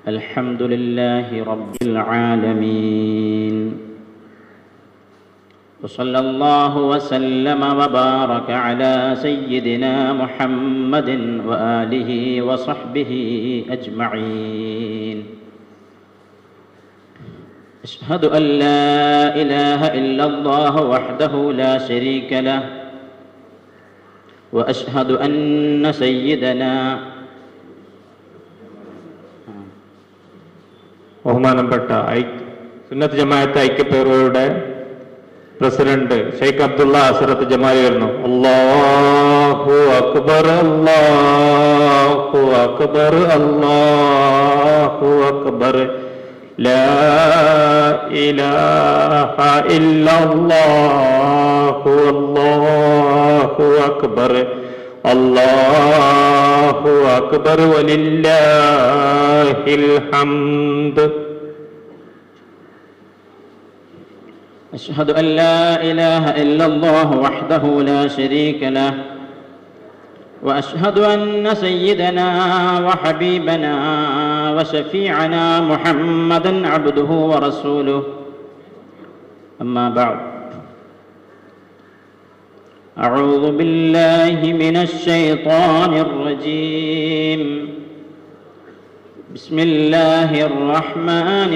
الحمد لله رب العالمين وصلى الله وسلم وبارك على سيدنا محمد وآله وصحبه أجمعين أشهد أن لا إله إلا الله وحده لا شريك له وأشهد أن سيدنا ബഹുമാനപ്പെട്ട ഐ സുന്നത്ത് ജമാഅത്ത് ഐക്യപ്പേറുകളുടെ പ്രസിഡന്റ് ഷെയ്ഖ് അബ്ദുള്ള അസറത്ത് ജമാലി വരുന്നു അല്ലാഹു അക്ബർ അല്ലാഹു അക്ബർ അല്ലാഹു അക്ബർ ലാ ഇലാഹ ഇല്ലല്ലാഹു അല്ലാഹു അക്ബർ അല്ലാഹു അക്ബർ വലില്ലാഹിൽ ഹംദ് أشهد أن لا إله إلا الله وحده لا شريك له وأشهد أن سيدنا وحبيبنا وشفيعنا محمدا عبده ورسوله أما بعد أعوذ بالله من الشيطان الرجيم بسم الله الرحمن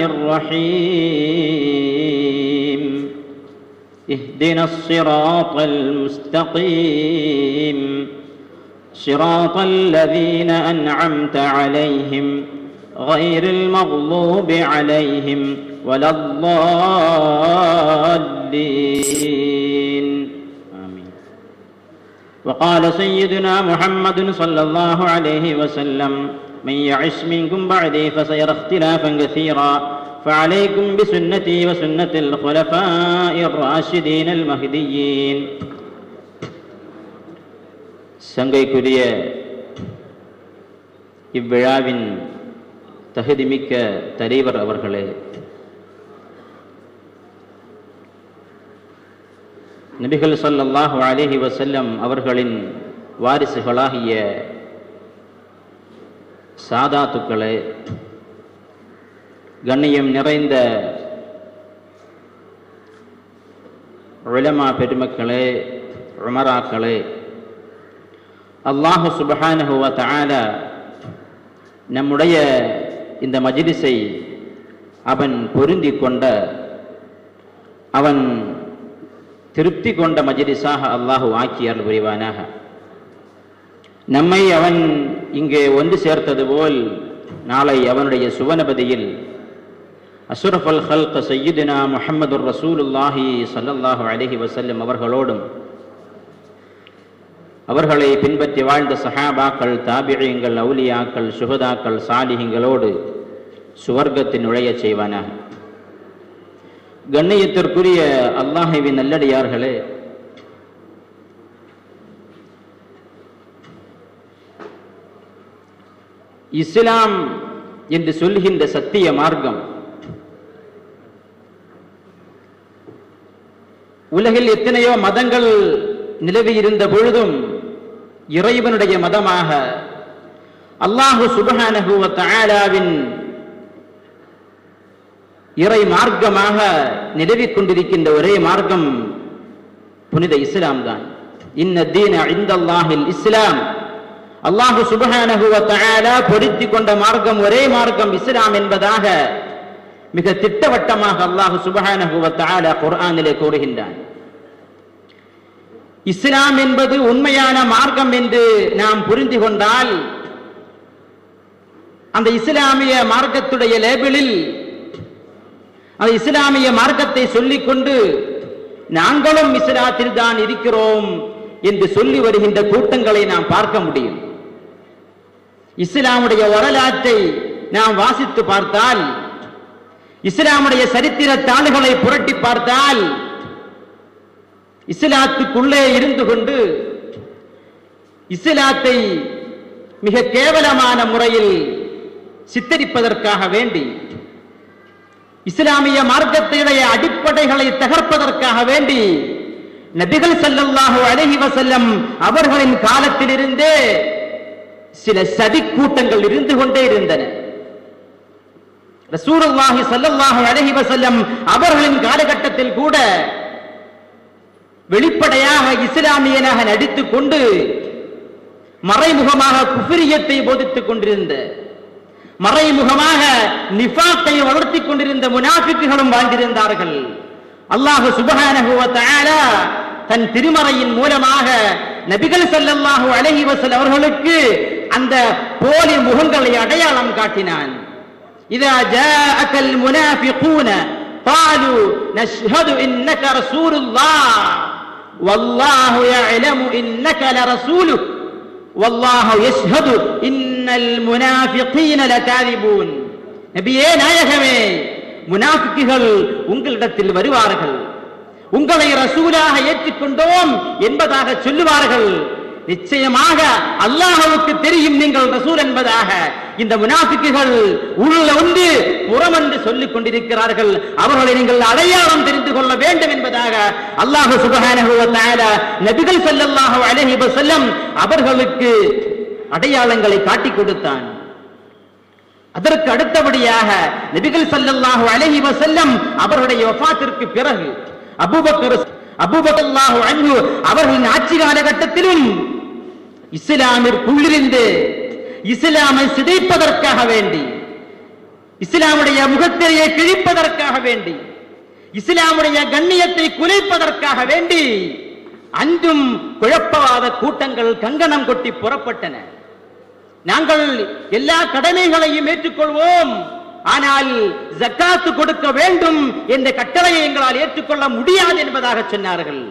الرحيم اهدنا الصراط المستقيم صراط الذين أنعمت عليهم غير المغضوب عليهم ولا الضالين آمين وقال سيدنا محمد صلى الله عليه وسلم من يعش منكم بعدي فسيرى اختلافا كثيرا فعليكم بسنتي وسنة الخلفاء الراشدين المهديين சங்கைக்குரிய இவ்விழாவின் தகுதிமிக்க தலைவர் அவர்களே நபிகள் ஸல்லல்லாஹு அலைஹி வஸல்லம் அவர்களின் வாரிசுகளாகிய சாதாத்துக்களே கண்ணியம் நிறைந்த உலமா பெருமக்களே உமராக்களே அல்லாஹு சுபஹானஹு வ தஆலா நம்முடைய இந்த மஜ்லிஸை அவன் பொருந்தி கொண்ட அவன் திருப்தி கொண்ட மஜ்லிஸாக அல்லாஹு ஆக்கி அருள் புரிவானாக நம்மை அவன் இங்கே ஒன்று சேர்த்தது போல் நாளை அவனுடைய சுவனபதியில் அசுரஃபல் ஹல்க சையீதுனா முஹம்மதுர் ரசூலுல்லாஹி ஸல்லல்லாஹு அலைஹி வஸல்லம் அவர்களோடும் அவர்களை பின்பற்றி வாழ்ந்த சஹாபாக்கள் தாபிழியங்கள் அவுலியாக்கள் சுகதாக்கள் சாலிஹிங்களோடு சுவர்க்கத்தில் நுழையச் செய்வானாக கண்ணியத்திற்குரிய அல்லாஹுவின் நல்லடியார்களே இஸ்லாம் என்று சொல்கின்ற சத்திய மார்க்கம் உலகில் எத்தனையோ மதங்கள் நிலவி இருந்த பொழுதும் இறைவனுடைய மதமாக அல்லாஹு சுபஹானஹு வ தஆலாவின் இறை மார்க்கமாக நிலவிக் கொண்டிருக்கின்ற ஒரே மார்க்கம் புனித இஸ்லாம் தான் இன்ன தீன இந்தல்லாஹில் இஸ்லாம் அல்லாஹு சுபஹானஹு வ தஆலா பொருத்தி கொண்ட மார்க்கம் ஒரே மார்க்கம் இஸ்லாம் என்பதாக மிக திட்டவட்டமாக அல்லாஹு சுபஹானஹு வ தஆலா குர்ஆனிலே கூறுகின்றான் இஸ்லாம் என்பது உண்மையான மார்க்கம் என்று நாம் புரிந்து கொண்டால் அந்த இஸ்லாமிய மார்க்கத்துடைய லேபிளில் அந்த இஸ்லாமிய மார்க்கத்தை சொல்லிக்கொண்டு நாங்களும் இஸ்லாத்தில் தான் இருக்கிறோம் என்று சொல்லி வருகின்ற கூட்டங்களை நாம் பார்க்க முடியும் இஸ்லாமுடைய வரலாற்றை நாம் வாசித்து பார்த்தால் இஸ்லாமுடைய சரித்திர தாள்களை புரட்டி பார்த்தால் இஸ்லாத்துக்குள்ளே இருந்து கொண்டு இஸ்லாத்தை மிக கேவலமான முறையில் சித்தரிப்பதற்காக வேண்டி இஸ்லாமிய மார்க்கத்தினுடைய அடிப்படைகளை தகர்ப்பதற்காக வேண்டி நபிகள் ஸல்லல்லாஹு அலைஹி வஸல்லம் அவர்களின் காலத்திலிருந்தே சில சதி கூட்டங்கள் இருந்து கொண்டே இருந்தன ரசூலுல்லாஹி ஸல்லல்லாஹு அலைஹி வஸல்லம் அவர்களின் காலகட்டத்தில் கூட வெளிப்படையாக இஸ்லாமியனாக நடித்துக் கொண்டு மறைமுகமாக குஃபிரியத்தை போதித்துக் கொண்டிருந்த மறைமுகமாக நிஃபாத்தை வளர்த்திக் கொண்டிருந்த முனாஃபிக்குகளும் வாழ்ந்திருந்தார்கள் அல்லாஹு சுப்ஹானஹு வ தஆலா தன் திருமறையின் மூலமாக நபிகள் ஸல்லல்லாஹு அலைஹி வஸல்லம் அவர்களுக்கு அந்த போலி முகங்களை அடையாளம் காட்டினான் إذا جاءك المنافقون قالوا نشهد إنك رسول الله والله يعلم إنك لرسوله والله يشهد إن المنافقين لكاذبون நபியே நாயகமே முனாஃபிக்குகள் உங்களிடத்தில் வருவார்கள் உங்களை ரசூலாக ஏற்றுக்கொண்டோம் என்பதாக சொல்லுவார்கள் நிச்சயமாக அல்லாஹ்வுக்கு தெரியும் நீங்கள் ரசூல் என்பதாக இந்த முனாஃபிக்குகள் உள்ள ஒன்று புறம் என்று சொல்லிக் கொண்டிருக்கிறார்கள் அவர்களை நீங்கள் அடையாளம் தெரிந்து கொள்ள வேண்டும் என்பதாக அல்லாஹ் சுபஹானஹு வ தஆலா நபிகள் ஸல்லல்லாஹு அலைஹி வஸல்லம் அவர்களுக்கு அடையாளங்களை காட்டிக் கொடுத்தான் அதற்கு அடுத்தபடியாக நபிகள் ஸல்லல்லாஹு அலைஹி வஸல்லம் அவருடைய வஃபாத்திற்கு பிறகு அபூபக்கர் அபூபக்கல்லாஹு அன்ஹு அவர்களின் ஆட்சி காலகட்டத்திலும் இஸ்லாமிற்குள்ளிருந்து இஸ்லாமை சிதைப்பதற்காக வேண்டி இஸ்லாமுடைய முகத்திரையை கிழிப்பதற்காக வேண்டி இஸ்லாமுடைய கண்ணியத்தை குலைப்பதற்காக வேண்டி அன்றும் குழப்பவாத கூட்டங்கள் கங்கணம் கொட்டி புறப்பட்டன நாங்கள் எல்லா கடமைகளையும் ஏற்றுக்கொள்வோம் ஆனால் ஜக்காத்து கொடுக்க வேண்டும் என்ற கட்டளையை எங்களால் ஏற்றுக்கொள்ள முடியாது என்பதாக சொன்னார்கள்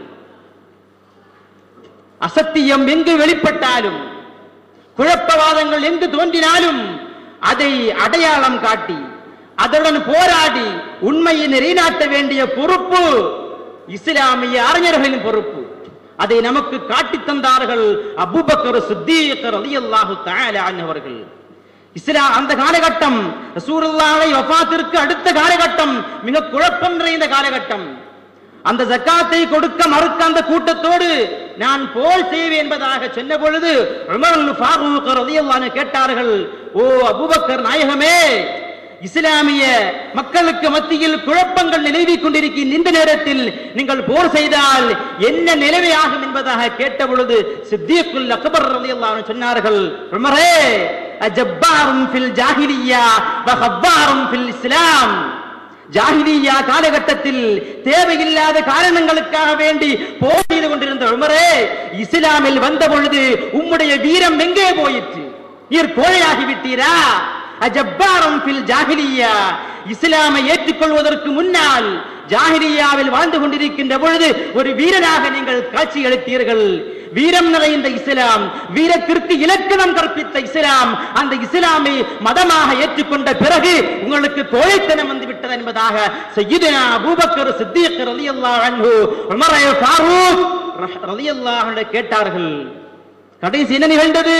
அசத்தியம் எங்கு வெளிப்பட்டாலும் குழப்பவாதங்கள் எங்கு தோன்றினாலும் அதை அடையாளம் காட்டி அதனுடன் போராடி உண்மையை நிலைநாட்ட வேண்டிய பொறுப்பு இஸ்லாமிய அறிஞர்களின் பொறுப்பு அதை நமக்கு காட்டித் தந்தார்கள் அபூபக்கர் சித்தீக்கர் ரலியல்லாஹு தஆலா அன்ஹு அவர்கள் இஸ்லாம் அந்த காலகட்டம் ரசூலுல்லாஹி வஃபாத்திற்கு அடுத்த காலகட்டம் மிக குழப்பம் நிறைந்த காலகட்டம் அந்த ஜக்காத்தை கொடுக்க மறுக்க அந்த கூட்டத்தோடு நான் போல் செய்வேன் என்பதாக சொன்ன பொழுது உமர் இப்னு ஃபாரூக் ரலியல்லாஹு அன்ஹு கேட்டார்கள் ஓ அபூபக்கர் நாயகமே இஸ்லாமிய மக்களுக்கு மத்தியில் குழப்பங்கள் நிலவிக் கொண்டிருக்கின்ற இந்த நேரத்தில் நீங்கள் போர் செய்தால் என்ன நிலைமை ஆகும் என்பதாக கேட்ட பொழுது சித்தியக்குல் அக்பர் ரலியல்லாஹு அன்ஹு சொன்னார்கள் உமரே அஜப்பாரும் ஃபில் ஜாஹிலியா வ ஹப்பாரும் ஃபில் இஸ்லாம் ஜாஹிலியா காலகட்டத்தில் தேவையில்லாத காரணங்களுக்காக வேண்டி போர் செய்து கொண்டிருந்த உமரே இஸ்லாமில் வந்த பொழுது உம்முடைய வீரம் எங்கே போயிற்று நீர் கோழையாகி விட்டீரா அஜப்பாரம் ஃபில் ஜாஹிலியா இஸ்லாமை ஏற்றுக்கொள்வதற்கு முன்னால் ஜாஹிலியாவில் வாழ்ந்து கொண்டிருக்கின்ற பொழுது ஒரு வீரனாக நீங்கள் காட்சி அளித்தீர்கள் வீரம் நிறைந்த இஸ்லாம் வீரத்திற்கு இலக்கணம் கற்பித்த இஸ்லாம் அந்த இஸ்லாமை மதமாக ஏற்றுக்கொண்ட பிறகு உங்களுக்கு கோழைத்தனம் வந்து விட்டது என்பதாக சையீதுனா அபூபக்கர் சித்திக் ரலியல்லாஹு அன்ஹு உமர் ஃபாரூக் ரலியல்லாஹு அன்ஹு கேட்டார்கள் கடைசி என்ன நிகழ்ந்தது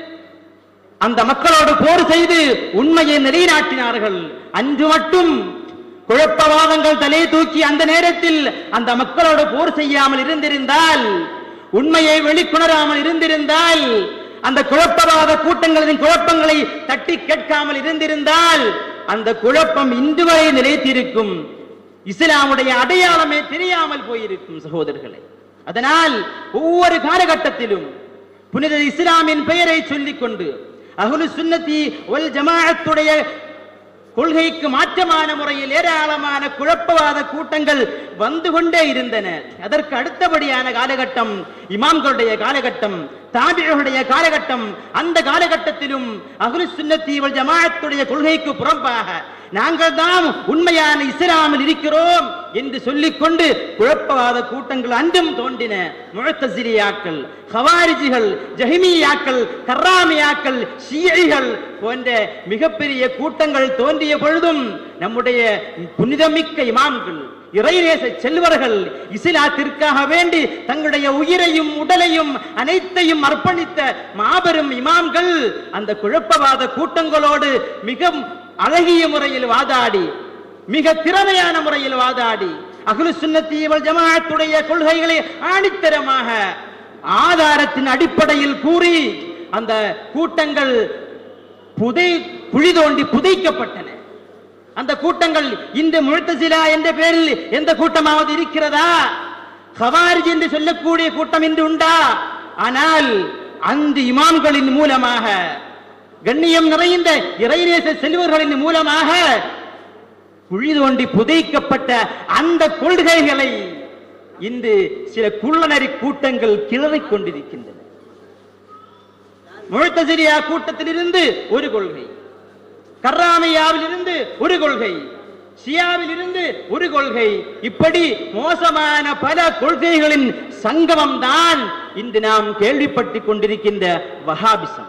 அந்த மக்களோடு போர் செய்து உண்மையை நிலைநாட்டினார்கள் அன்று மட்டும் குழப்பவாதங்கள் தலை தூக்கி அந்த நேரத்தில் அந்த மக்களோடு போர் செய்யாமல் இருந்திருந்தால் உண்மையை வெளிக்கொணராமல் இருந்திருந்தால் அந்த குழப்பவாத கூட்டங்களின் குழப்பங்களை தட்டி கேட்காமல் இருந்திருந்தால் அந்த குழப்பம் இன்று வரை நிலைத்திருக்கும் இஸ்லாமுடைய அடையாளமே தெரியாமல் போயிருக்கும் சகோதரர்களே அதனால் ஒவ்வொரு காலகட்டத்திலும் புனித இஸ்லாமின் பெயரை சொல்லிக் கொண்டு அஹ்லு சுன்னதி ஒல் ஜமாஅத்துடைய கொள்கைக்கு மாற்றமான முறையில் ஏராளமான குழப்பவாத கூட்டங்கள் வந்து கொண்டே இருந்தன அதற்கு அடுத்தபடியான காலகட்டம் இமாம்களுடைய காலகட்டம் தாபிகளுடைய காலகட்டம் அந்த காலகட்டத்திலும் அஹ்லு சுன்னத்தி வல் ஜமாஅத்துடைய கொள்கைக்கு புறம்பாக நாங்கள் தான் உண்மையான இஸ்லாமில் இருக்கிறோம் என்று சொல்லிக்கொண்டு குழப்பவாத கூட்டங்கள் அன்றும் தோன்றின முழத்தசிரியாக்கள் ஹவாரிஜிகள் ஜஹிமியாக்கள் கர்ராமியாக்கள் ஷியைகள் போன்ற மிகப்பெரிய கூட்டங்கள் தோன்றிய பொழுதும் நம்முடைய புனிதமிக்க இமாம்கள் இறைநேச செல்வர்கள் இஸ்லாத்திற்காக வேண்டி தங்களுடைய உயிரையும் உடலையும் அனைத்தையும் அர்ப்பணித்த மாபெரும் இமாம்கள் அந்த குழப்பவாத கூட்டங்களோடு மிக அழகிய முறையில் வாதாடி மிக திறமையான முறையில் வாதாடி அகுலு சுன்னத்தி வல் ஜமாஅத்துடைய கொள்கைகளை ஆணித்தரமாக ஆதாரத்தின் அடிப்படையில் கூறி அந்த கூட்டங்கள் புதை குழி தோண்டி புதைக்கப்பட்டன அந்த கூட்டங்கள் இந்த முழுத்தசிலா என்ற பேரில் எந்த கூட்டமாவது இருக்கிறதா ஹவாரிஜ் என்று சொல்லக்கூடிய கூட்டம் இன்று உண்டா ஆனால் அந்த இமாம்களின் மூலமாக கண்ணியம் நிறைந்த இறைநேச செல்வர்களின் மூலமாக குழி தோண்டி புதைக்கப்பட்ட அந்த கொள்கைகளை இன்று சில குள்ளநரி கூட்டங்கள் கிளறிக் கொண்டிருக்கின்றன முழுத்தசிரியா கூட்டத்திலிருந்து ஒரு கொள்கை கர்ராமையாவில் இருந்து ஒரு கொள்கை ஷியாவில் இருந்து ஒரு கொள்கை இப்படி மோசமான பல கொள்கைகளின் சங்கமம் தான் இன்று நாம் கேள்விப்பட்டுக் கொண்டிருக்கின்ற வஹாபிசம்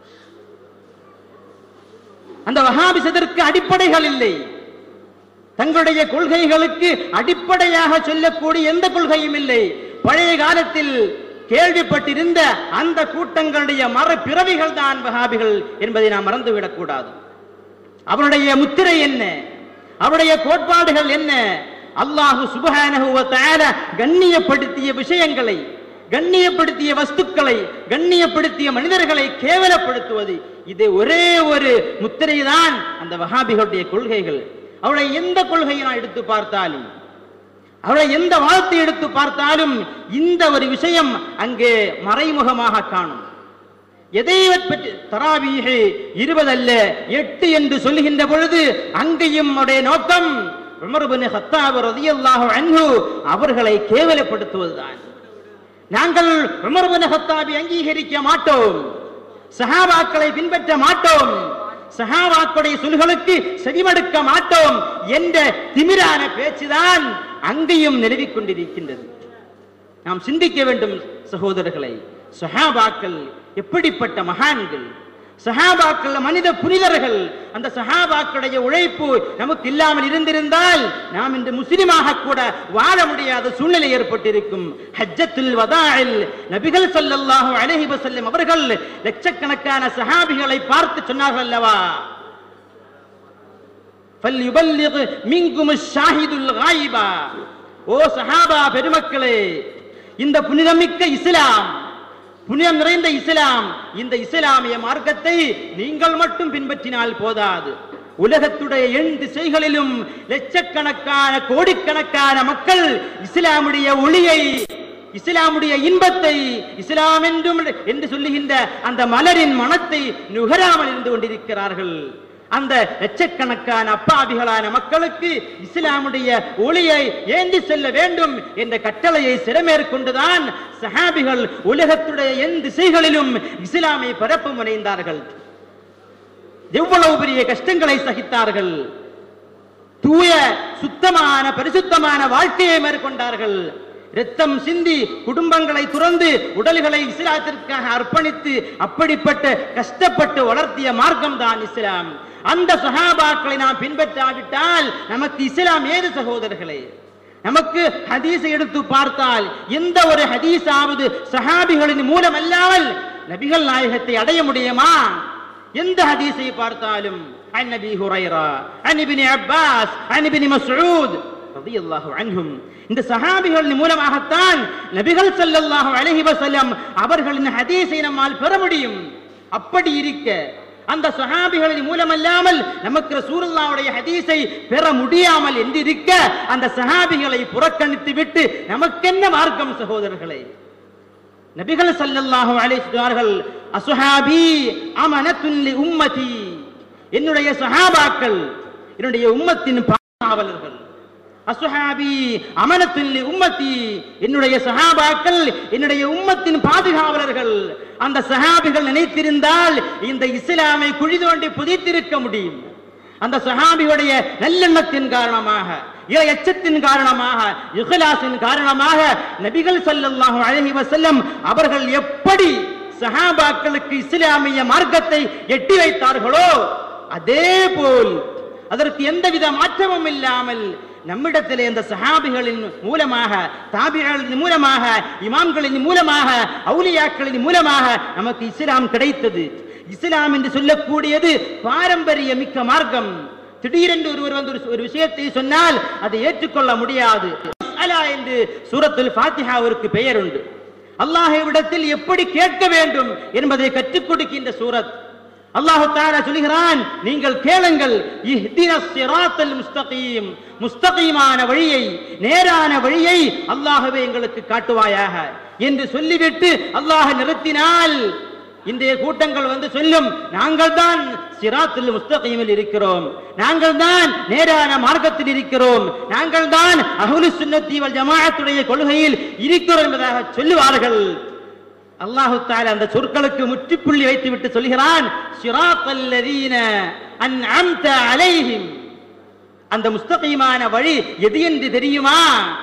அந்த வஹாபிசத்திற்கு அடிப்படைகள் இல்லை தங்களுடைய கொள்கைகளுக்கு அடிப்படையாக சொல்லக்கூடிய எந்த கொள்கையும் இல்லை பழைய காலத்தில் கேள்விப்பட்டிருந்த அந்த கூட்டங்களுடைய மரப்பிறவிகள் தான் வஹாபிகள் என்பதை நாம் மறந்துவிடக் கூடாது அவருடைய முத்திரை என்ன அவருடைய கோட்பாடுகள் என்ன அல்லாஹு சுபஹானஹு வ தஆலா கண்ணியப்படுத்திய விஷயங்களை கண்ணியப்படுத்திய வஸ்துக்களை கண்ணியப்படுத்திய மனிதர்களை கேவலப்படுத்துவது இது ஒரே ஒரு முத்திரை தான் அந்த வஹாபிகளுடைய கொள்கைகள் அவருடைய எந்த கொள்கையை நான் எடுத்து பார்த்தாலும் அவருடைய எந்த வாழ்த்தை எடுத்து பார்த்தாலும் இந்த ஒரு விஷயம் அங்கே மறைமுகமாக காணும் எதை பற்றி தராவீஹு இருபது அல்ல எட்டு என்று சொல்லுகின்ற பொழுது அங்கேயும் அவருடைய நோக்கம் உமர் பின் ஹத்தாப் ரலியல்லாஹு அன்ஹு அவர்களை கேவலப்படுத்துவதுதான் நாங்கள் உமர் பின் ஹத்தாபை அங்கீகரிக்க மாட்டோம் சஹாபாக்களை பின்பற்ற மாட்டோம் சஹாபாக்களுடைய சொல்களுக்கு செவிமடுக்க மாட்டோம் என்ற திமிரான பேச்சுதான் அங்கேயும் நிலவிக் கொண்டிருக்கின்றது நாம் சிந்திக்க வேண்டும் சகோதரர்களை சஹாபாக்கள் எப்படிப்பட்ட மகான்கள் சஹாபாக்கள் மனித புனிதர்கள் அந்த சஹாபாக்களுடைய உழைப்பு நமக்கு இல்லாமல் இருந்திருந்தால் நாம் இன்று முஸ்லிமாக கூட வாழ முடியாத சூழ்நிலை ஏற்பட்டிருக்கும் ஹஜ்ஜத்துல் வதாயில் நபிகள் ஸல்லல்லாஹு அலைஹி வஸல்லம் அவர்கள் லட்சக்கணக்கான சஹாபிகளை பார்த்து சொன்னார்கள் அல்லவா فَلْيُبَلِّغْ مِنْكُمُ الشَّاهِدُ الْغَائِبَ ஓ சஹாபா பெருமக்களே இந்த புனிதமிக்க இஸ்லாம் புனிதம் நிறைந்த இஸ்லாம் இந்த இஸ்லாமிய மார்க்கத்தை நீங்கள் மட்டும் பின்பற்றினால் போதாது உலகத்துடைய எண் திசைகளிலும் லட்சக்கணக்கான கோடிக்கணக்கான மக்கள் இஸ்லாமுடைய ஒளியை இஸ்லாமுடைய இன்பத்தை இஸ்லாம் என்றும் என்று சொல்லுகின்ற அந்த மலரின் மனத்தை நுகராமல் இருந்து கொண்டிருக்கிறார்கள் அந்த லட்சக்கணக்கான அப்பாவிகளான மக்களுக்கு இஸ்லாமுடைய ஒளியை ஏந்தி செல்ல வேண்டும் என்ற கட்டளையை சிறமேற்கொண்டுதான் சஹாபிகள் உலகத்துடைய எந்த திசைகளிலும் இஸ்லாமை பரப்ப முனைந்தார்கள் எவ்வளவு பெரிய கஷ்டங்களை சகித்தார்கள் தூய சுத்தமான பரிசுத்தமான வாழ்க்கையை மேற்கொண்டார்கள் ரத்தம் சிந்தி குடும்பங்களை துறந்து உடல்களை இஸ்லாத்திற்காக அர்ப்பணித்து அப்படிப்பட்ட கஷ்டப்பட்டு வளர்த்திய மார்க்கம் தான் இஸ்லாம் அந்த சஹாபாக்களை நாம் பின்பற்றாவிட்டால் நமக்கு இஸ்லாம் ஏது சகோதரர்களே நமக்கு ஹதீஸை எடுத்து பார்த்தால் எந்த ஒரு ஹதீஸாவது சஹாபிகளின் மூலம் அல்லாமல் நபிகள் நாயகத்தை அடைய முடியுமா எந்த ஹதீஸை பார்த்தாலும் عن ابي هريره عن ابن عباس عن ابن مسعود رضي الله عنهم இந்த சஹாபிகளின் மூலமாகத்தான் நபிகள் ஸல்லல்லாஹு அலைஹி வஸல்லம் அவர்களின் ஹதீஸை நம்மால் பெற முடியும் அப்படி இருக்க அந்த சஹாபிகளின் மூலமல்லாமல் நமக்கு ரசூலுல்லாஹ்வுடைய ஹதீஸை பெற முடியாமல் என்றிருக்க அந்த சஹாபிகளை புறக்கணித்து விட்டு நமக்கென்ன மார்க்கம் சகோதரர்களே நபிகள் ஸல்லல்லாஹு அலைஹி சொன்னார்கள் அஸ்ஹாபி அமனத்துன் லி உம்மதி என்னுடைய சஹாபாக்கள் என்னுடைய உம்மத்தின் பாதுகாவலர்கள் அஸ்ஹாபி அமனத்துன் லி உம்மதி என்னுடைய சஹாபாக்கள் என்னுடைய உம்மத்தின் பாதுகாவலர்கள் அந்த சஹாபிகள் நினைத்திருந்தால் இந்த இஸ்லாமை குழி தோண்டி புதைத்திருக்க முடியும் அந்த சஹாபியுடைய நல்லெண்ணத்தின் காரணமாக இறை எச்சத்தின் காரணமாக இஹ்லாஸின் காரணமாக நபிகள் ஸல்லல்லாஹு அலைஹி வஸல்லம் அவர்கள் எப்படி சஹாபாக்களுக்கு இஸ்லாமிய மார்க்கத்தை எட்டி வைத்தார்களோ அதே போல் அதற்கு எந்தவித மாற்றமும் இல்லாமல் நம்மிடத்திலே இந்த சஹாபிகளின் மூலமாக தாபிகளின் மூலமாக இமாம்களின் மூலமாக அவுலியாக்களின் மூலமாக நமக்கு இஸ்லாம் கிடைத்தது இஸ்லாம் என்று சொல்லக்கூடியது பாரம்பரிய மிக்க மார்க்கம் திடீரென்று ஒருவர் வந்து ஒரு- ஒரு விஷயத்தை சொன்னால் அதை ஏற்றுக்கொள்ள முடியாது மஸ்அலா என்று சூரத்துல் ஃபாத்திஹாவிற்கு பெயர் உண்டு அல்லாஹ்விடத்தில் எப்படி கேட்க வேண்டும் என்பதை கற்றுக் கொடுக்கின்ற சூரத் அல்லாஹு தஆலா சொல்கிறான் நீங்கள் கேளுங்கள் இஹ்தினஸ் ஸிராத்தல் முஸ்தகீம் முஸ்தகீமான வழியை நேரான வழியை அல்லாஹ்வே எங்களுக்கு காட்டுவாயாக என்று சொல்லிவிட்டு அல்லாஹ் நிறுத்தினால் இன்றைய கூட்டங்கள் வந்து சொல்லும் நாங்கள் தான் சிராத்துல் முஸ்தகீமில் இருக்கிறோம் நாங்கள் தான் நேரான மார்க்கத்தில் இருக்கிறோம் நாங்கள் தான் அஹ்லு சுன்னத்தி வல் ஜமாஅத்துடைய கொள்கையில் இருக்கிறோம் என்பதாக சொல்லுவார்கள் அல்லாஹு தாலா அந்த சொற்களுக்கு முற்றுப்புள்ளி வைத்துவிட்டு சொல்கிறான் சிராத்தல் லதீன அன்அம்த அலைஹிம் அந்த முஸ்தகீமான வழி எது என்று தெரியுமா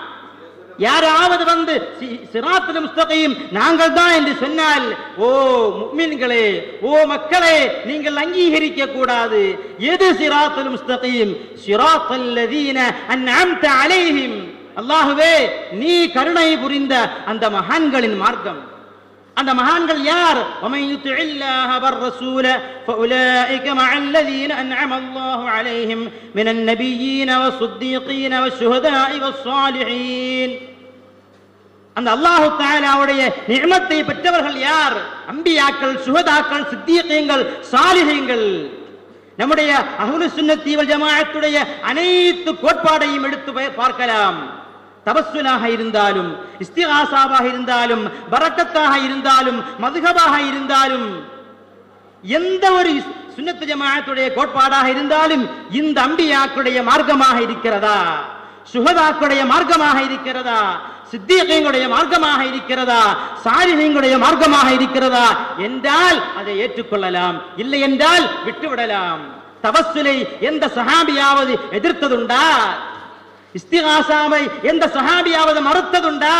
யாராவது வந்து சி- சிராத்துல் முஸ்தகீம் நாங்கள் தான் என்று சொன்னால் ஓ முக்மின்களே ஓ மக்களே நீங்கள் அங்கீகரிக்க கூடாது எது சிராத்துல் முஸ்தகீம் சிராத்தல் லதீன அன்அம்த அலைஹிம் அல்லாஹுவே நீ கருணை புரிந்த அந்த மகான்களின் மார்க்கம் அந்த மகான்கள் யார் ومن يطع الله والرسول فاولئك مع الذين انعم الله عليهم من النبيين والصديقين والشهداء والصالحين அந்த அல்லாஹு தஆலாவுடைய நிஅமத்தை பெற்றவர்கள் யார் அம்பியாக்கள் சுஹதாக்கள் சித்தியங்கள் சாலிஹீங்கள் நம்முடைய அஹ்லு சுன்னத்தி வல் ஜமாஅத்துடைய அனைத்து கோட்பாடையும் எடுத்து பா- பார்க்கலாம் தபஸ்ஸுலாக இருந்தாலும் இஸ்திகாசாவாக இருந்தாலும் பரக்கத்தாக இருந்தாலும் மதுகபாக இருந்தாலும் எந்த ஒரு இஸ்- சுன்னத்து ஜமாஅத்துடைய கோட்பாடாக இருந்தாலும் இந்த அம்பியாக்களுடைய மார்க்கமாக இருக்கிறதா சுகதாக்களுடைய மார்க்கமாக இருக்கிறதா சித்தியங்களுடைய மார்க்கமாக இருக்கிறதா சாலிகளுடைய மார்க்கமாக இருக்கிறதா என்றால் அதை ஏற்றுக்கொள்ளலாம் இல்லை என்றால் விட்டுவிடலாம் தபஸ்ஸுலை எந்த சஹாபியாவது எதிர்த்ததுண்டா இஸ்திகாசாவை எந்த சஹாபியாவது மறுத்ததுண்டா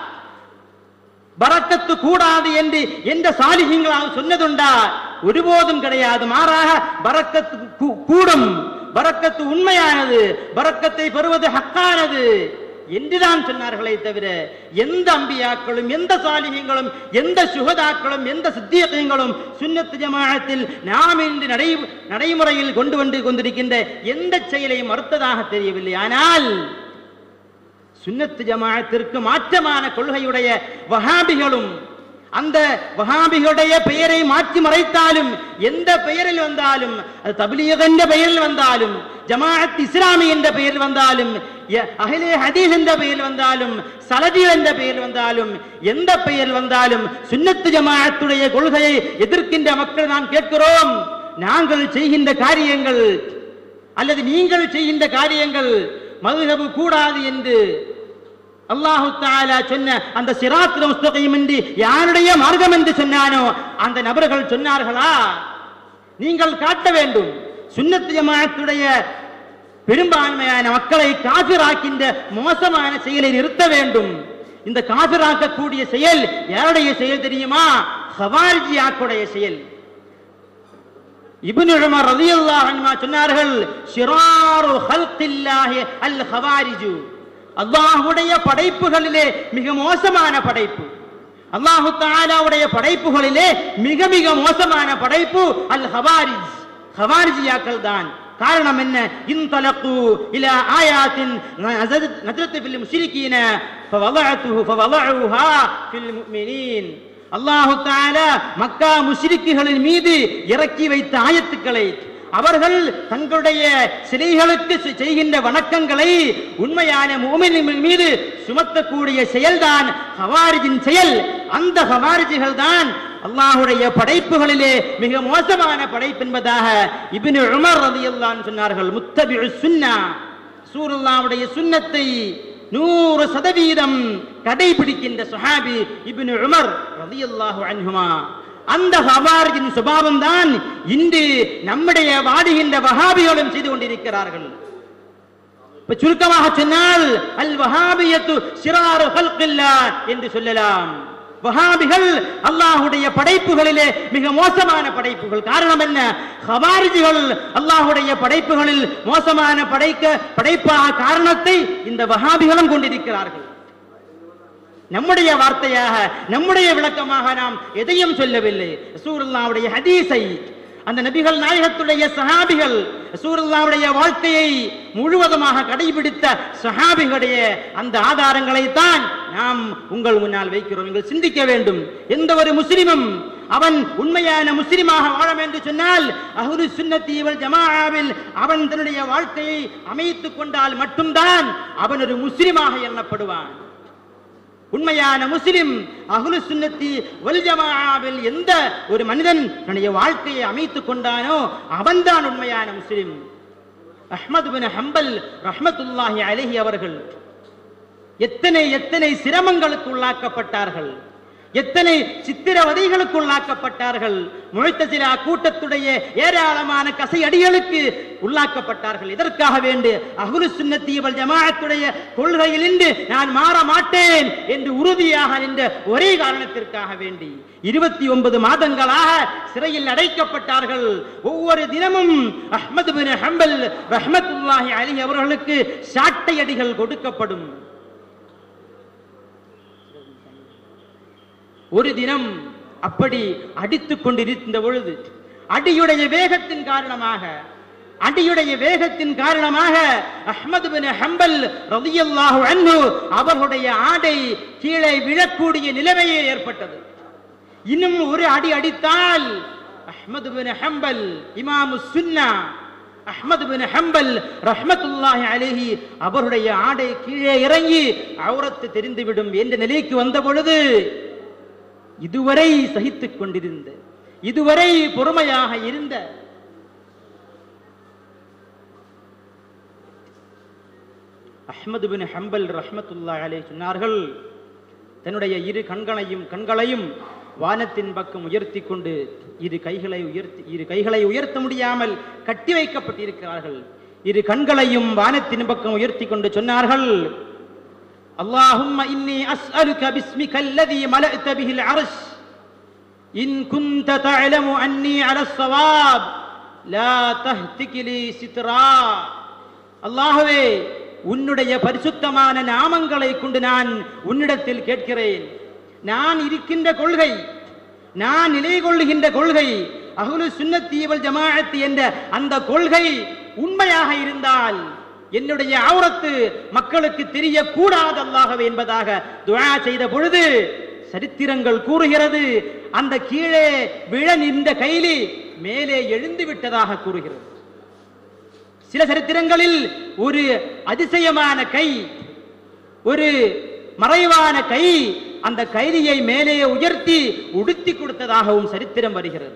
பரக்கத்து கூடாது என்று எந்த சாலிகங்களால் சொன்னதுண்டா ஒருபோதும் கிடையாது மாறாக பரக்கத்து கூ- கூடும் பரக்கத்து உண்மையானது பரக்கத்தை பெறுவது ஹக்கானது என்றுதான் சொன்னார்களே தவிர எந்த அம்பியாக்களும் எந்த சாலிகங்களும் எந்த சுகதாக்களும் எந்த சித்தியங்களும் சுன்னத்து ஜமாஅத்தில் நாம் இன்று நடை நடைமுறையில் கொண்டு வந்து கொண்டிருக்கின்ற எந்த செயலையும் மறுத்ததாக தெரியவில்லை ஆனால் சுன்னத்து ஜமாஅத்திற்கு மாற்றமான கொள்கையுடைய வஹாபிகளும் அந்த வஹாபிகளுடைய பெயரை மாற்றி மறைத்தாலும் எந்த பெயரில் வந்தாலும் அது தபிலீக் என்ற பெயரில் வந்தாலும் ஜமாஅத் இஸ்லாமி என்ற பெயரில் வந்தாலும் ய- அஹ்லே ஹதீஸ் என்ற பெயரில் வந்தாலும் சலதி என்ற பெயரில் வந்தாலும் எந்த பெயரில் வந்தாலும் சுன்னத்து ஜமாஅத்துடைய கொள்கையை எதிர்க்கின்ற மக்கள் நாம் கேட்கிறோம் நாங்கள் செய்கின்ற காரியங்கள் அல்லது நீங்கள் செய்கின்ற காரியங்கள் மதுஹபு கூடாது என்று அல்லாஹு தஆலா சொன்ன அந்த சிராத் முஸ்தகீம் என்று யாருடைய மார்க்கம் என்று சொன்னானோ அந்த நபர்கள் சொன்னார்களா நீங்கள் காட்ட வேண்டும் சுன்னத்து ஜமாஅத்துடைய பெரும்பான்மையான மக்களை காபிராக்கின்ற மோசமான செயலை நிறுத்த வேண்டும் இந்த காபிராக்கக்கூடிய செயல் யாருடைய செயல் தெரியுமா ஹவாரிஜியாக்குடைய செயல் இப்னு உமர் ரலியல்லாஹு அன்ஹு சொன்னார்கள் ஷிராரு ஹல்கில்லாஹி அல் ஹவாரிஜு அல்லாஹ்வுடைய படைப்புகளிலே மிக மோசமான படைப்பு அல்லாஹு தஆலாவுடைய படைப்புகளிலே மிக மிக மோசமான படைப்பு அல் ஹவாரிஜ் ஹவாரிஜியாக்கள் தான் காரணம் என்ன இன்தலகு இலா ஆயாத்தின் நஸரத் நஸரத் ஃபில் முஷ்ரிகீன ஃபவலஅத்துஹு ஃபவலஅஹா ஃபில் முஃமினீன் அல்லாஹு தஆலா மக்கா முஷ்ரிக்குகளின் மீது இறக்கி வைத்த ஆயத்துக்களை அவர்கள் தங்களுடைய சிலைகளுக்கு செ- செய்கின்ற வணக்கங்களை உண்மையான மூமினின் மீது சுமத்தக்கூடிய செயல்தான் ஹவாரிஜின் செயல் அந்த ஹவாரிஜிகள் தான் அல்லாஹுடைய படைப்புகளிலே மிக மோசமான படைப்பு என்பதாக இப்னு உமர் ரலியல்லாஹு சொன்னார்கள் முத்தபிஉ சுன்னா சூருல்லாவுடைய சுன்னத்தை நூறு சதவீதம் கடைபிடிக்கின்ற சுஹாபி இப்னு உமர் ரலியல்லாஹு அன்ஹுமா அந்த ஹவாரிஜின் சுபாவம் தான் இன்று நம்முடைய வாடுகின்ற வஹாபிகளும் செய்து கொண்டிருக்கிறார்கள் இப்ப சுருக்கமாக சொன்னால் அல் வஹாபியத்து சிறாரு ஹல்கில்லா என்று சொல்லலாம் வஹாபிகள் அல்லாஹுடைய படைப்புகளிலே மிக மோசமான படைப்புகள் காரணம் என்ன ஹவாரிஜிகள் அல்லாஹுடைய படைப்புகளில் மோசமான படைக்க படைப்பாக காரணத்தை இந்த வஹாபிகளும் கொண்டிருக்கிறார்கள் நம்முடைய வார்த்தையாக நம்முடைய விளக்கமாக நாம் எதையும் சொல்லவில்லை ரசூலுல்லாவுடைய ஹதீஸை அந்த நபிகள் நாயகத்துடைய சஹாபிகள் ரசூலுல்லாவுடைய வாழ்க்கையை முழுவதுமாக கடைபிடித்த சஹாபிகளுடைய அந்த ஆதாரங்களை தான் நாம் உங்கள் முன்னால் வைக்கிறோம் நீங்கள் சிந்திக்க வேண்டும் எந்த ஒரு முஸ்லிமும் அவன் உண்மையான முஸ்லிமாக வாழும் என்று சொன்னால் அஹ்லு சுன்னத்தி வல் ஜமாஆவில் அவன் தன்னுடைய வாழ்க்கையை அமைத்துக் கொண்டால் மட்டும்தான் அவன் ஒரு முஸ்லிமாக எண்ணப்படுவான் உண்மையான முஸ்லிம் அஹ்லு சுன்னத்தி வல் ஜமாஆவில் எந்த ஒரு மனிதன் தன்னுடைய வாழ்க்கையை அமைத்துக் கொண்டானோ அவன்தான் உண்மையான முஸ்லிம் அஹ்மது பின் ஹம்பல் ரஹ்மத்துல்லாஹி அலைஹி அவர்கள் எத்தனை எத்தனை சிரமங்களுக்கு உள்ளாக்கப்பட்டார்கள் எத்தனை சித்திரவதைகளுக்கு உள்ளாக்கப்பட்டார்கள் முழுத்தசிலா கூட்டத்துடைய ஏராளமான கசை அடிகளுக்கு உள்ளாக்கப்பட்டார்கள் இதற்காக வேண்டு அகுலு சுன்னத்தீவல் ஜமாஅத்துடைய கொள்கையில் நின்று நான் மாற மாட்டேன் என்று உறுதியாக நின்ற ஒரே காரணத்திற்காக வேண்டி இருபத்தி ஒன்பது மாதங்களாக சிறையில் அடைக்கப்பட்டார்கள் ஒவ்வொரு தினமும் அஹ்மது பின் ஹம்பல் ரஹ்மத்துல்லாஹி அலி அவர்களுக்கு சாட்டை அடிகள் கொடுக்கப்படும் ஒரு தினம் அப்படி அடித்துக் கொண்டிருந்த பொழுது அடியுடைய வேகத்தின் காரணமாக அடியுடைய வேகத்தின் காரணமாக அஹ்மது பின் ஹம்பல் ரலியல்லாஹு அன்ஹு அவர்களுடைய ஆடை கீழே விழக்கூடிய நிலைமையே ஏற்பட்டது இன்னும் ஒரு அடி அடித்தால் அஹ்மது பின் ஹம்பல் இமாமு சுன்னா அஹ்மது பின் ஹம்பல் ரஹ்மத்துல்லாஹி அலைஹி அவருடைய ஆடை கீழே இறங்கி அவுரத்து தெரிந்துவிடும் என்ற நிலைக்கு வந்த பொழுது இதுவரை சகித்துக் கொண்டிருந்த இதுவரை பொறுமையாக இருந்த அஹ்மது பின் ஹம்பல் ரஹ்மத்துல்லா அலே சொன்னார்கள் தன்னுடைய இரு கண்களையும் கண்களையும் வானத்தின் பக்கம் உயர்த்தி கொண்டு இரு கைகளை உயர்த்தி இரு கைகளை உயர்த்த முடியாமல் கட்டி வைக்கப்பட்டிருக்கிறார்கள் இரு கண்களையும் வானத்தின் பக்கம் உயர்த்தி கொண்டு சொன்னார்கள் اللهم إني أسألك باسمك الذي ملأت به العرش إن كنت تعلم أني على الصواب لا تهتك لي سترا அல்லாஹுவே உன்னுடைய பரிசுத்தமான நாமங்களை கொண்டு நான் உன்னிடத்தில் கேட்கிறேன் நான் இருக்கின்ற கொள்கை நான் நிலை கொள்ளுகின்ற கொள்கை அகுலு சுன்னத்தீவல் ஜமாஅத் என்ற அந்த கொள்கை உண்மையாக இருந்தால் என்னுடைய ஆவரத்து மக்களுக்கு தெரியக்கூடாது அல்லாகவே என்பதாக துஆ செய்த பொழுது சரித்திரங்கள் கூறுகிறது அந்த கீழே விழ நின்ற கைலி மேலே எழுந்து விட்டதாக கூறுகிறது சில சரித்திரங்களில் ஒரு அதிசயமான கை ஒரு மறைவான கை அந்த கைதியை மேலே உயர்த்தி உடுத்தி கொடுத்ததாகவும் சரித்திரம் வருகிறது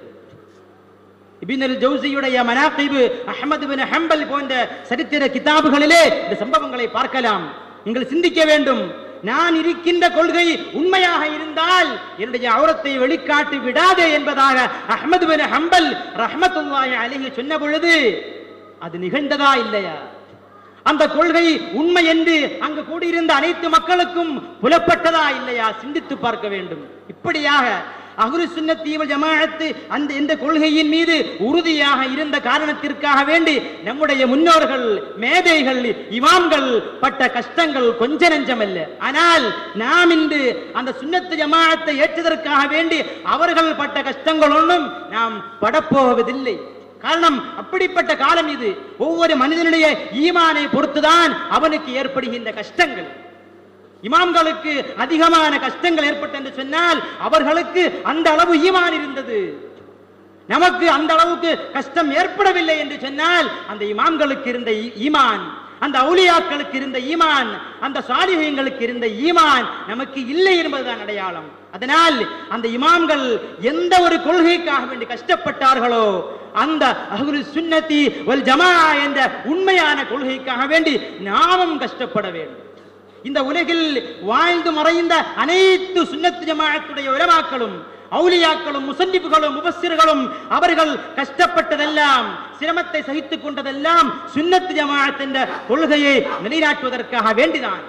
இபின் ஜவுசியுடைய மனாகிபு அஹமது பின் ஹம்பல் போன்ற சரித்திர கிதாபுகளிலே இந்த சம்பவங்களை பார்க்கலாம் நீங்கள் சிந்திக்க வேண்டும் நான் இருக்கின்ற கொள்கை உண்மையாக இருந்தால் என்னுடைய அவுரத்தை வெளிக்காட்டி விடாதே என்பதாக அஹமது பின் ஹம்பல் ரஹமத்துல்லாஹி அலைஹி சொன்ன பொழுது அது நிகழ்ந்ததா இல்லையா அந்த கொள்கை உண்மை என்று அங்கு கூடியிருந்த அனைத்து மக்களுக்கும் புலப்பட்டதா இல்லையா சிந்தித்து பார்க்க வேண்டும் இப்படியாக அகுரு சுன்னத்தீவல் ஜமாஅத்து அந்த இந்த கொள்கையின் மீது உறுதியாக இருந்த காரணத்திற்காக வேண்டி நம்முடைய முன்னோர்கள் மேதைகள் இமாம்கள் பட்ட கஷ்டங்கள் கொஞ்ச நெஞ்சமல்ல ஆனால் நாம் இன்று அந்த சுன்னத்து ஜமாஅத்தை ஏற்றதற்காக வேண்டி அவர்கள் பட்ட கஷ்டங்கள் ஒன்றும் நாம் படப்போவதில்லை காரணம் அப்படிப்பட்ட காலம் இது ஒவ்வொரு மனிதனுடைய ஈமானை பொறுத்துதான் அவனுக்கு ஏற்படுகின்ற கஷ்டங்கள் இமாம்களுக்கு அதிகமான கஷ்டங்கள் ஏற்பட்ட என்று சொன்னால் அவர்களுக்கு அந்த அளவு ஈமான் இருந்தது நமக்கு அந்த அளவுக்கு கஷ்டம் ஏற்படவில்லை என்று சொன்னால் அந்த இமாம்களுக்கு இருந்த ஈ- ஈமான் அந்த அவுலியாக்களுக்கு இருந்த ஈமான் அந்த சாலிகங்களுக்கு இருந்த ஈமான் நமக்கு இல்லை என்பதுதான் அடையாளம் அதனால் அந்த இமாம்கள் எந்த ஒரு கொள்கைக்காக வேண்டி கஷ்டப்பட்டார்களோ அந்த அஹ்லு சுன்னதி வல் ஜமா என்ற உண்மையான கொள்கைக்காக வேண்டி நாமும் கஷ்டப்பட வேண்டும் இந்த உலகில் வாழ்ந்து மறைந்த அனைத்து சுன்னத்து ஜமாஅத்துடைய உலமாக்களும் அவுலியாக்களும் முசன்னிப்புகளும் முபஸ்ஸிர்களும் அவர்கள் கஷ்டப்பட்டதெல்லாம் சிரமத்தை சகித்துக் கொண்டதெல்லாம் சுன்னத்து ஜமாஅத் என்ற கொள்கையை நிலைநாட்டுவதற்காக வேண்டிதான்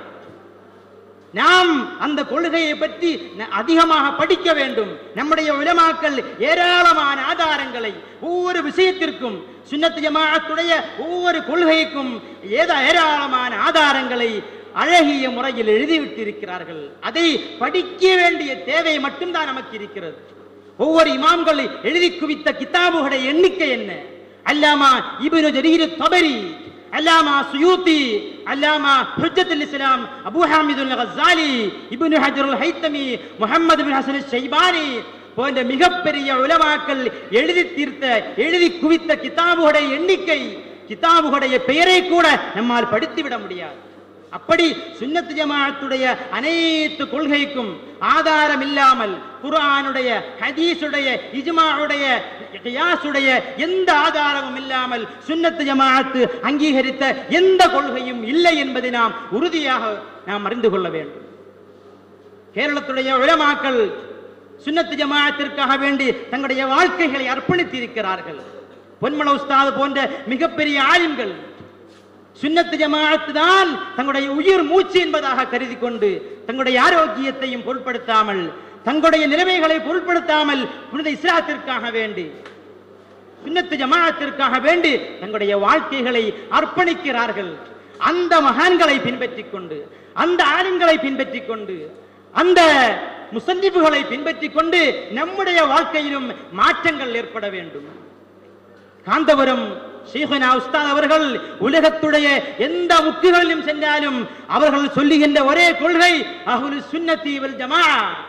நாம் அந்த கொள்கையை பற்றி ந- அதிகமாக படிக்க வேண்டும் நம்முடைய உலமாக்கள் ஏராளமான ஆதாரங்களை ஒவ்வொரு விஷயத்திற்கும் சுன்னத்து ஜமாஅத்துடைய ஒவ்வொரு கொள்கைக்கும் ஏதா ஏராளமான ஆதாரங்களை அழகிய முறையில் எழுதிவிட்டிருக்கிறார்கள் அதை படிக்க வேண்டிய தேவை மட்டும்தான் நமக்கு இருக்கிறது ஒவ்வொரு இமாம்கள் எழுதி குவித்த கிதாபுகளுடைய எண்ணிக்கை என்ன அல்லாமா இப்னு ஜரீர் தபரி அல்லாமா சுயூத்தி அல்லாமா ஹுஜ்ஜத்துல் இஸ்லாம் அபூ ஹாமிதுல் கஸாலி இப்னு ஹஜருல் ஹைத்தமி முஹம்மது பின் ஹசன் ஷைபானி போன்ற மிகப்பெரிய உலமாக்கள் எழுதி தீர்த்த எழுதி குவித்த கிதாபுடைய எண்ணிக்கை கிதாபுடைய பெயரை கூட நம்மால் படித்துவிட முடியாது அப்படி சுன்னத் ஜமாஅத்துடைய அனைத்து கொள்கைக்கும் ஆதாரம் இல்லாமல் குர்ஆனுடைய ஹதீஸுடைய இஜ்மாவுடைய கியாஸுடைய எந்த ஆதாரமும் இல்லாமல் சுன்னத் ஜமாஅத்து அங்கீகரித்த எந்த கொள்கையும் இல்லை என்பதை நாம் உறுதியாக நாம் அறிந்து கொள்ள வேண்டும் கேரளத்துடைய உலமாக்கள் சுன்னத்து ஜமாஅத்திற்காக வேண்டி தங்களுடைய வாழ்க்கைகளை அர்ப்பணித்திருக்கிறார்கள் பொன்மல உஸ்தாது போன்ற மிகப்பெரிய ஆலிம்கள் சுன்னத்து ஜமாஅத்து தான் தங்களுடைய உயிர் மூச்சு என்பதாக கருதி கொண்டு தங்களுடைய ஆரோக்கியத்தையும் பொருட்படுத்தாமல் தங்களுடைய நிலைமைகளை பொருட்படுத்தாமல் புனித இஸ்லாத்திற்காக வேண்டி சுன்னத்து ஜமாஅத்திற்காக வேண்டி தங்களுடைய வாழ்க்கைகளை அர்ப்பணிக்கிறார்கள் அந்த மகான்களை பின்பற்றிக் கொண்டு அந்த ஆளுங்களை பின்பற்றிக் கொண்டு அந்த முசன்னிப்புகளை பின்பற்றிக் கொண்டு நம்முடைய வாழ்க்கையிலும் மாற்றங்கள் ஏற்பட வேண்டும் காந்தபுரம் ஷேഖனா உஸ்தாத் அவர்கள் உலகத்துடைய எந்த முக்குகளிலும் சென்றாலும் அவர்கள் சொல்லுகின்ற ஒரே கொள்கை அஹ்லு சுன்னத்தி வல் ஜமா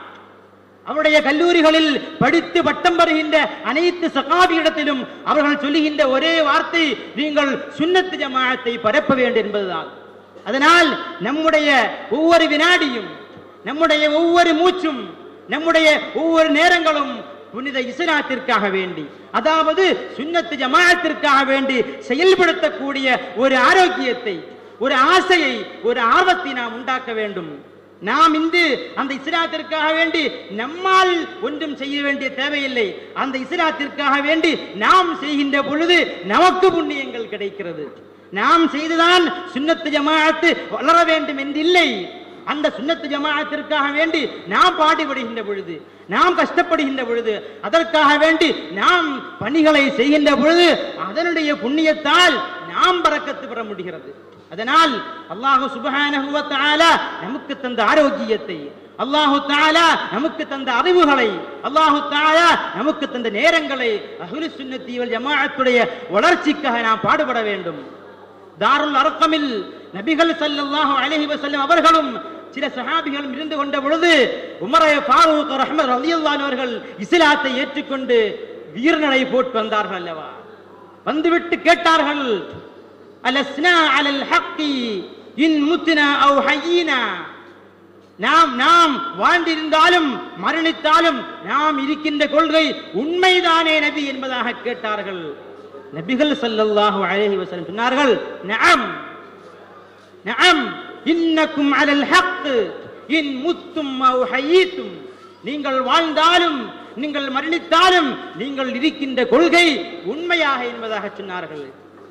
அவருடைய கல்லூரிகளில் படித்து பட்டம் பெறுகின்ற அனைத்து சகாபியிடத்திலும் அவர்கள் சொல்லுகின்ற ஒரே வார்த்தை நீங்கள் சுன்னத்து ஜமாஅத்தை பரப்ப வேண்டும் என்பதுதான் அதனால் நம்முடைய ஒவ்வொரு வினாடியும் நம்முடைய ஒவ்வொரு மூச்சும் நம்முடைய ஒவ்வொரு நேரங்களும் புனித இஸ்லாத்திற்காக வேண்டி அதாவது சுன்னத்து ஜமாஅத்திற்காக வேண்டி செயல்படுத்தக்கூடிய ஒரு ஆரோக்கியத்தை ஒரு ஆசையை ஒரு ஆர்வத்தை நாம் உண்டாக்க வேண்டும் நாம் இன்று அந்த இஸ்லாத்திற்காக வேண்டி நம்மால் ஒன்றும் செய்ய வேண்டிய தேவையில்லை அந்த இஸ்லாத்திற்காக வேண்டி நாம் செய்கின்ற பொழுது நமக்கு புண்ணியங்கள் கிடைக்கிறது நாம் செய்துதான் சுன்னத்து ஜமாஅத்து வளர வேண்டும் என்றில்லை அந்த சுன்னத்து ஜமாஅத்திற்காக வேண்டி நாம் பாடுபடுகின்ற பொழுது நாம் கஷ்டப்படுகின்ற பொழுது அதற்காக வேண்டி நாம் பணிகளை செய்கின்ற பொழுது அதனுடைய புண்ணியத்தால் நாம் பறக்கத்து பெற முடிகிறது அதனால் அல்லாஹு சுபஹானஹு வ தஆலா நமக்கு தந்த ஆரோக்கியத்தை அல்லாஹு தஆலா நமக்கு தந்த அறிவுகளை அல்லாஹு தஆலா நமக்கு தந்த நேரங்களை அஹ்லு சுன்னத்தி வல் ஜமாஅத்துடைய வளர்ச்சிக்காக நாம் பாடுபட வேண்டும் தாருல் அர்கமில் நபிகள் ஸல்லல்லாஹு அலைஹி வஸல்லம் அவர்களும் சில சஹாபிகளும் இருந்து கொண்ட பொழுது உமரே ஃபாரூக் ரஹ்மத் ரலியல்லாஹு அவர்கள் இஸ்லாத்தை ஏற்றுக்கொண்டு வீரநடை போட்டு வந்தார்கள் அல்லவா வந்துவிட்டு கேட்டார்கள் அலஸ்னா அலல் ஹக்கி இன் முத்னா அவ் ஹய்யினா நாம் நாம் வாழ்ந்திருந்தாலும் மரணித்தாலும் நாம் இருக்கின்ற கொள்கை உண்மைதானே நபி என்பதாக கேட்டார்கள் நபிகள் ஸல்லல்லாஹு அலைஹி வஸல்லம் சொன்னார்கள் நஅம் நஅம் இன்னக்கும் அலல் ஹக் இன் முத்தும் அவ் ஹய்யித்தும் நீங்கள் வாழ்ந்தாலும் நீங்கள் மரணித்தாலும் நீங்கள் இருக்கின்ற கொள்கை உண்மையாக என்பதாக சொன்னார்கள்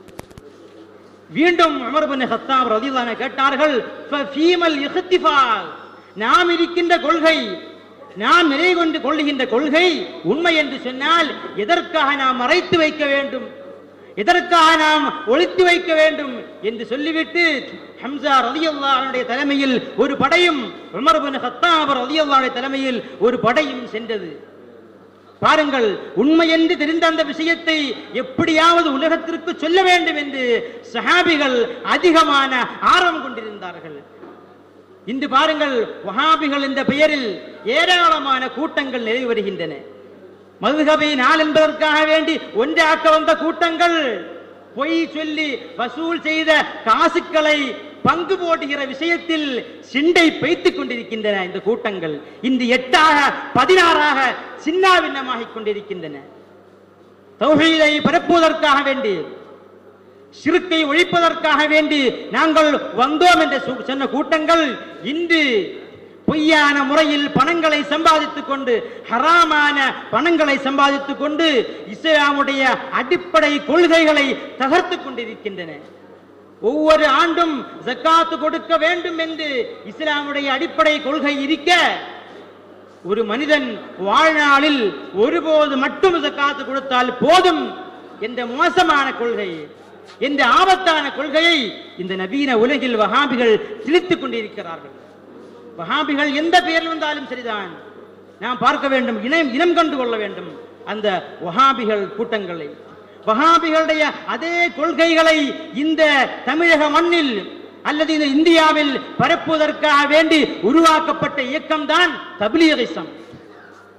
மீண்டும் உமர் பின் ஹத்தாப் ரலியல்லாஹு அன்ஹு கேட்டார்கள் ஃபீமல் இஹ்திஃபால் நாம் இருக்கின்ற கொள்கை நாம் நிலை கொண்டு கொள்ளுகின்ற கொள்கை உண்மை என்று சொன்னால் எதற்காக நாம் மறைத்து வைக்க வேண்டும் எதற்காக நாம் ஒழித்து வைக்க வேண்டும் என்று சொல்லிவிட்டு ஹம்சா ரலியல்லாஹுடைய தலைமையில் ஒரு படையும் உமர் பின் ஹத்தாப் ரலியல்லாஹுடைய தலைமையில் ஒரு படையும் சென்றது பாருங்கள் உண்மை என்று தெரிந்த அந்த விஷயத்தை எப்படியாவது உலகத்திற்கு சொல்ல வேண்டும் என்று சஹாபிகள் அதிகமான ஆர்வம் கொண்டிருந்தார்கள் இன்று பாருங்கள் வஹாபிகள் என்ற பெயரில் ஏராளமான கூட்டங்கள் நிறைவு வருகின்றன மதுகபை நாள் என்பதற்காக வேண்டி ஒன்றாக்க வந்த கூட்டங்கள் பொய் சொல்லி வசூல் செய்த காசுக்களை பங்கு போடுகிற விஷயத்தில் சிண்டை பெய்த்துக் கொண்டிருக்கின்றன இந்த கூட்டங்கள் இன்று எட்டாக பதினாறாக சின்னாபின்னமாகிக் கொண்டிருக்கின்றன தௌஹீதை பரப்புவதற்காக வேண்டி சிறுக்கை ஒழிப்பதற்காக வேண்டி நாங்கள் வந்தோம் என்று சொ- சொன்ன கூட்டங்கள் இன்று பொய்யான முறையில் பணங்களை சம்பாதித்துக் கொண்டு ஹராமான பணங்களை சம்பாதித்துக் கொண்டு இஸ்லாமுடைய அடிப்படை கொள்கைகளை தகர்த்துக் கொண்டிருக்கின்றன ஒவ்வொரு ஆண்டும் ஜக்காத்து கொடுக்க வேண்டும் என்று இஸ்லாமுடைய அடிப்படை கொள்கை இருக்க ஒரு மனிதன் வாழ்நாளில் ஒருபோது மட்டும் ஜக்காத்து கொடுத்தால் போதும் என்ற மோசமான கொள்கை என்ற ஆபத்தான கொள்கையை இந்த நவீன உலகில் வஹாபிகள் திணித்துக் கொண்டிருக்கிறார்கள் வஹாபிகள் எந்த பெயரில் வந்தாலும் சரிதான் நாம் பார்க்க வேண்டும் இனம் இனம் கண்டு கொள்ள வேண்டும் அந்த வஹாபிகள் கூட்டங்களை வஹாபிகளுடைய அதே கொள்கைகளை இந்த தமிழக மண்ணில் அல்லது இந்த இந்தியாவில் பரப்புவதற்காக வேண்டி உருவாக்கப்பட்ட இயக்கம்தான் தபிலீகிசம்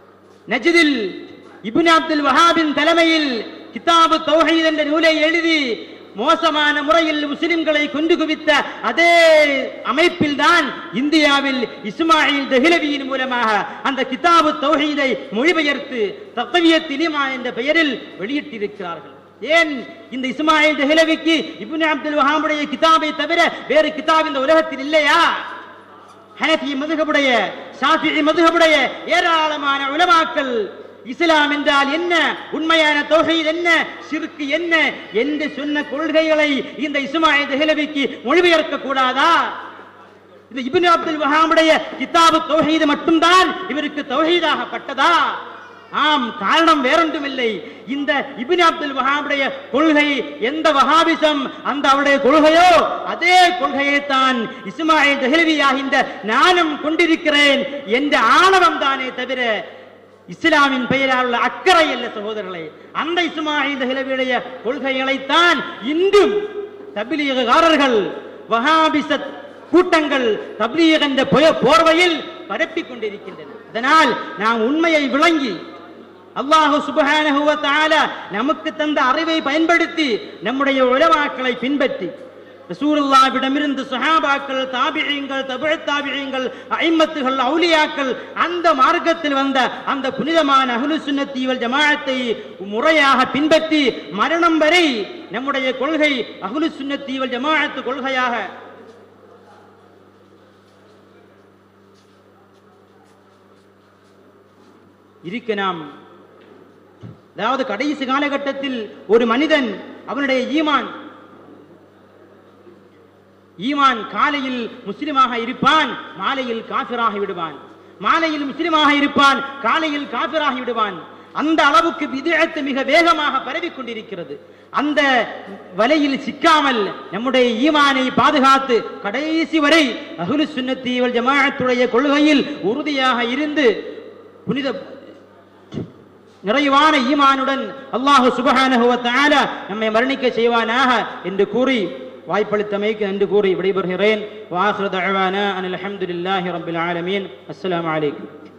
நஜிதில் இப்னு அப்துல் வஹாபின் தலைமையில் கிதாபு தௌஹீத் என்ற நூலை எழுதி மோசமான முறையில் முஸ்லிம்களை கொண்டு குவித்த அதே அமைப்பில் தான் இந்தியாவில் இஸ்மாயில் தெஹிலவியின் மூலமாக அந்த கிதாபு தௌஹீதை மொழிபெயர்த்து தத்தவியத் இலிமா என்ற பெயரில் வெளியிட்டிருக்கிறார்கள் ஏன் இந்த இஸ்மாயில் தெஹிலவிக்கு இப்னு அப்துல் வஹாபுடைய கிதாபை தவிர வேறு கிதாப் இந்த உலகத்தில் இல்லையா ஹனஃபி மதுகபுடைய ஷாஃபிஇ மதுகபுடைய ஏராளமான உலமாக்கள் இஸ்லாம் என்றால் என்ன உண்மையான தௌஹீத் என்ன சிறுக்கு என்ன என்று சொன்ன கொள்கைகளை இந்த இஸ்மாயில் தெஹ்லவிக்கு மொழிபெயர்க்க கூடாதா இந்த இப்னு அப்துல் வஹாமுடைய கிதாபு தௌஹீது மட்டும்தான் இவருக்கு தௌஹீதாகப்பட்டதா ஆம் காரணம் வேறொன்றுமில்லை இந்த இப்னு அப்துல் வஹாமுடைய கொள்கை எந்த வஹாபிசம் அந்த அவருடைய கொள்கையோ அதே கொள்கையை தான் இஸ்மாயில் தெஹ்லவியாகின்ற நானும் கொண்டிருக்கிறேன் என்ற ஆணவம் தானே தவிர இஸ்லாமின் பெயரால் உள்ள அக்கறை அல்ல சகோதரர்களே அந்த இஸ்மாயில் தெஹ்லவியுடைய கொள்கைகளைத்தான் இன்றும் தபிலீகக்காரர்கள் வஹாபிசத் கூட்டங்கள் தப்லீக் என்ற பொய- போர்வையில் பரப்பிக் கொண்டிருக்கின்றன அதனால் நாம் உண்மையை விளங்கி அல்லாஹு சுப்ஹானஹு வ தஆலா நமக்கு தந்த அறிவை பயன்படுத்தி நம்முடைய உலமாக்களை பின்பற்றி ரசூலுல்லாஹ்விடமிருந்து சஹாபாக்கள் தாபிஈங்கள் தபுஅத் தாபிஈங்கள் ஐம்மத்துகள் அவுலியாக்கள் அந்த மார்க்கத்தில் வந்த அந்த புனிதமான அஹ்லு சுன்னத்தி வல் ஜமாஅத்தை முறையாக பின்பற்றி மரணம் வரை நம்முடைய கொள்கை அஹ்லு சுன்னத்தி வல் ஜமாஅத்து கொள்கையாக இருக்க நாம் அதாவது கடைசி காலகட்டத்தில் ஒரு மனிதன் அவனுடைய ஈமான் ஈமான் காலையில் முஸ்லிமாக இருப்பான் மாலையில் காபிராகி விடுவான் மாலையில் முஸ்லிமாக இருப்பான் காலையில் காபிராகி விடுவான் அந்த அளவுக்கு விதயத்து மிக வேகமாக பரவிக் கொண்டிருக்கிறது அந்த வலையில் சிக்காமல் நம்முடைய ஈமானை பாதுகாத்து கடைசி வரை அஹ்லு சுன்னத்தி வல் ஜமாஅத்துடைய கொள்கையில் உறுதியாக இருந்து புனித நிறைவான ஈமானுடன் அல்லாஹு சுபஹானஹு வ தஆலா நம்மை மரணிக்க செய்வானாக என்று கூறி வாய்ப்பளித்தமைக்கு நன்றி கூறி விடைபெறுகிறேன் வாஹிரு தஅவானா அனில் அல்ஹம்துலில்லாஹி ரப்பில் ஆலமீன் அஸ்ஸலாமு அலைக்கும்